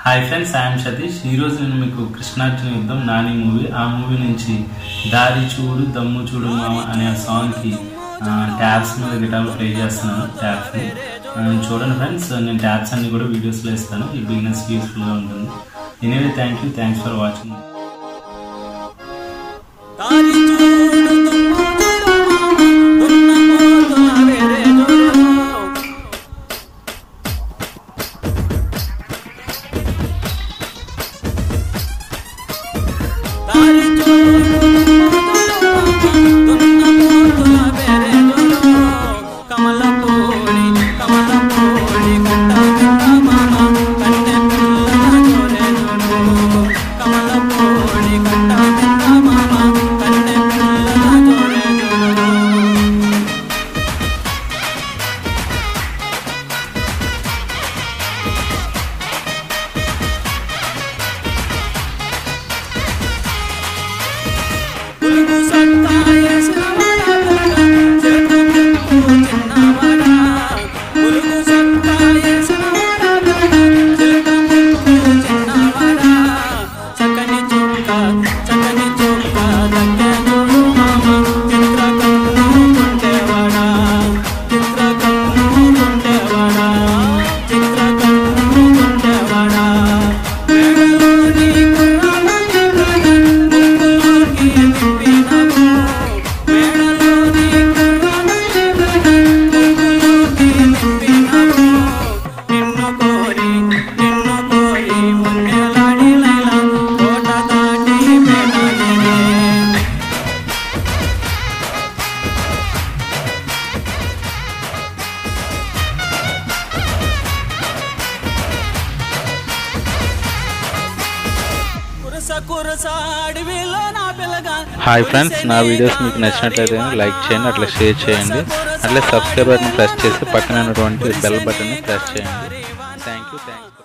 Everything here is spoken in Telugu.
హాయ్ ఫ్రెండ్స్ ఐఎమ్ సతీష్ ఈ రోజు నేను మీకు కృష్ణార్జున యుద్ధం నాని మూవీ ఆ మూవీ నుంచి దారి చూడు దమ్ము చూడు మామ అనే సాంగ్ కి ట్యాబ్స్ మీద గిటార్ ప్లే చేస్తున్నాను ట్యాబ్స్ ని ఆ, చూడండి ఫ్రెండ్స్ నేను ట్యాబ్స్ అన్ని కూడా వీడియోస్ లో ఇస్తాను ఈ బిగినర్స్ యూస్ఫుల్ గా ఉంటుంది anyway thank you thanks for watching దారి చూడు దున్నపోతుల వేరే చూడు దారి చూడు దున్నపోతుల వేరే చూడు కమల పూడి కమల పూడి కట్ట కింద మామ కన్నె పిల్లల జోరే చూడు కమల పూడి కట్ట కింద మామ కన్నె పిల్లల జోరే చూడు పులుగు సత్తాయ శివవర చిరకముక్కు చిన్నవర పులుగు సత్తాయ శివవర చిరకముక్కు చిన్నవర చక్కని చుక్క చక్కని చుక్క దగ్గెనుడు మామ చిత్రకన్ను గుండెవడ చిత్రకన్ను గుండెవడ చిత్రకన్ను గుండెవడ మేడలోని కుర్రాళ్ళని ముక్కులోకి తిప్పినవు మేడలోని కుర్రాళ్ళని ముక్కులోకి తిప్పినవు నిన్ను కోరి నిన్ను కోరి మున్నెలాడి లైలా కోట దాటి మేడలినే కురస కురస అడవిలో నా పిల్లగా హాయ్ ఫ్రెండ్స్ నా వీడియోస్ మీకు నచ్చినట్లయితే లైక్ చేయండి అట్లా షేర్ చేయండి అట్లే సబ్స్క్రైబ్ బటన్ ప్రెస్ చేసి పక్కన ఉన్నటువంటి బెల్ బటన్ ప్రెస్ చేయండి థ్యాంక్ యూ థ్యాంక్ యూ